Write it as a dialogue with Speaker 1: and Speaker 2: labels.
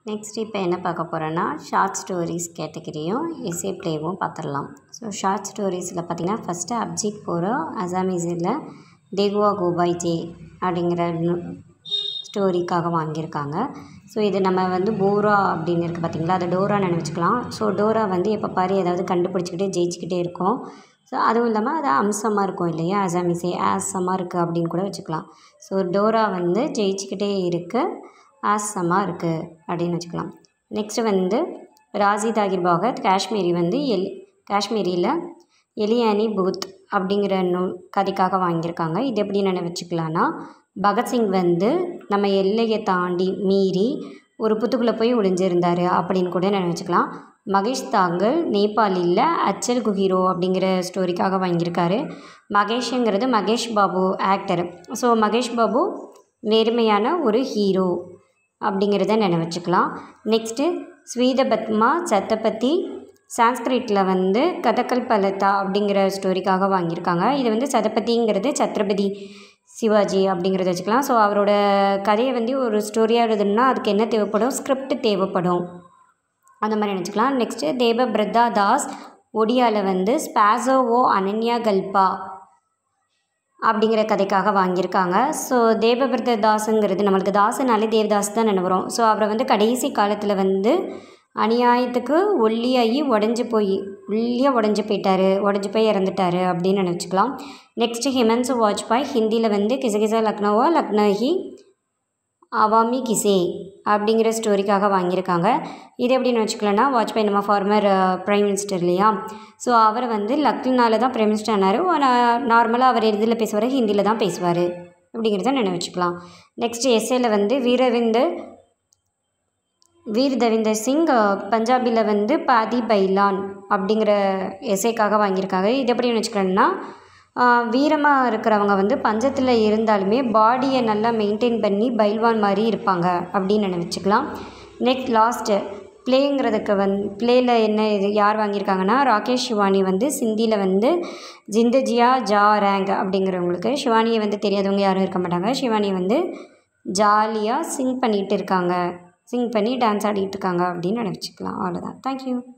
Speaker 1: next இப்போ என்ன பார்க்க போகிறோன்னா ஷார்ட் ஸ்டோரிஸ் கேட்டகரியும் எஸ்ஏ ப்ளேவும் பார்த்துடலாம் ஸோ ஷார்ட் ஸ்டோரிஸில் பார்த்தீங்கன்னா ஃபஸ்ட்டு அப்ஜித் போரோ அசாமிஸில் தேகுவா கோபாய் ஜே அப்படிங்கிற ஸ்டோரிக்காக வாங்கியிருக்காங்க ஸோ இது நம்ம வந்து போரா அப்படின்னு இருக்குது பார்த்தீங்களா அதை டோரா நினச்சிக்கலாம் ஸோ டோரா வந்து எப்போ பாரு ஏதாவது கண்டுபிடிச்சிக்கிட்டே ஜெயிச்சுக்கிட்டே இருக்கும் ஸோ அதுவும் இல்லாமல் அது அம்சமாக இருக்கும் இல்லையா அசாமிஸே ஆசமாக இருக்குது அப்படின்னு கூட வச்சுக்கலாம் ஸோ டோரா வந்து ஜெயிச்சுக்கிட்டே இருக்குது ஆசமாக இருக்குது அப்படின்னு வச்சுக்கலாம் நெக்ஸ்ட்டு வந்து ராஜி தாகிர் பாகத் காஷ்மீரி வந்து எல் காஷ்மீரியில் எலியானி பூத் அப்படிங்கிற நூல் கதைக்காக வாங்கியிருக்காங்க இது எப்படி நினைவச்சுக்கலான்னா பகத்சிங் வந்து நம்ம எல்லையை தாண்டி மீறி ஒரு புத்துக்குள்ளே போய் ஒளிஞ்சிருந்தார் அப்படின்னு கூட நினச்சிக்கலாம் மகேஷ் தாங்கல் நேபாளியில் அச்சல் குஹீரோ அப்படிங்கிற ஸ்டோரிக்காக வாங்கியிருக்காரு மகேஷுங்கிறது மகேஷ் பாபு ஆக்டர் ஸோ மகேஷ் பாபு நேர்மையான ஒரு ஹீரோ அப்படிங்கிறத நினைவச்சுக்கலாம் நெக்ஸ்ட்டு ஸ்வீதபத்மா சத்தபதி சான்ஸ்கிரிட்டில் வந்து கதக்கல் பலதா அப்படிங்கிற ஸ்டோரிக்காக வாங்கியிருக்காங்க இது வந்து சதபதிங்கிறது சத்ரபதி சிவாஜி அப்படிங்கிறத வச்சுக்கலாம் ஸோ அவரோட கதையை வந்து ஒரு ஸ்டோரியாக எழுதணும்னா அதுக்கு என்ன தேவைப்படும் ஸ்கிரிப்ட் தேவைப்படும் அந்த மாதிரி நினச்சிக்கலாம் நெக்ஸ்ட்டு தேவ பிரதா தாஸ் ஒடியாவில் வந்து ஸ்பாசோவோ அனன்யா கல்பா அப்படிங்கிற கதைக்காக வாங்கியிருக்காங்க ஸோ தேவபிரத தாஸுங்கிறது நம்மளுக்கு தாசனாலே தேவதாஸ் தான் நினைவுறோம் ஸோ அவரை வந்து கடைசி காலத்தில் வந்து அநியாயத்துக்கு ஒல்லியாகி உடஞ்சி போய் ஒல்லியாக உடஞ்சி போயிட்டார் உடஞ்சி போய் இறந்துட்டார் அப்படின்னு நினச்சிக்கலாம் நெக்ஸ்ட்டு ஹிமன்சு வாஜ்பாய் ஹிந்தியில் வந்து கிசகிசா லக்னோவா லக்னோஹி அவாமி கிசே அப்படிங்கிற ஸ்டோரிக்காக வாங்கியிருக்காங்க இது எப்படின்னு வச்சுக்கலன்னா வாஜ்பாய் நம்ம ஃபார்மர் ப்ரைம் மினிஸ்டர் இல்லையா ஸோ அவர் வந்து லக்னால தான் ப்ரைம் மினிஸ்டர் ஆனார் நார்மலாக அவர் இதில் பேசுவார் ஹிந்தியில் தான் பேசுவார் அப்படிங்கிறத நினைவச்சுக்கலாம் நெக்ஸ்ட் எஸ்ஏல வந்து வீரவிந்தர் வீர் தவிந்தர் சிங் பஞ்சாபில் வந்து பாதி பைலான் அப்படிங்கிற எஸ்ஏக்காக வாங்கியிருக்காங்க இது எப்படி வச்சுக்கணும்னா வீரமாக இருக்கிறவங்க வந்து பஞ்சத்தில் இருந்தாலுமே பாடியை நல்லா மெயின்டைன் பண்ணி பைல்வான் மாதிரி இருப்பாங்க அப்படின்னு நினச்சிக்கலாம் நெக்ஸ்ட் லாஸ்ட்டு ப்ளேங்கிறதுக்கு வந் ப்ளேயில் என்ன இது யார் வாங்கியிருக்காங்கன்னா ராகேஷ் சிவானி வந்து சிந்தியில் வந்து ஜிந்தஜியா ஜா ரேங்க் அப்படிங்கிறவங்களுக்கு சிவானியை வந்து தெரியாதவங்க யாரும் இருக்க மாட்டாங்க சிவானி வந்து ஜாலியாக சிங் பண்ணிகிட்டு இருக்காங்க சிங் பண்ணி டான்ஸ் ஆடிட்டு இருக்காங்க அப்படின்னு நினச்சிக்கலாம் அவ்வளோதான் தேங்க்யூ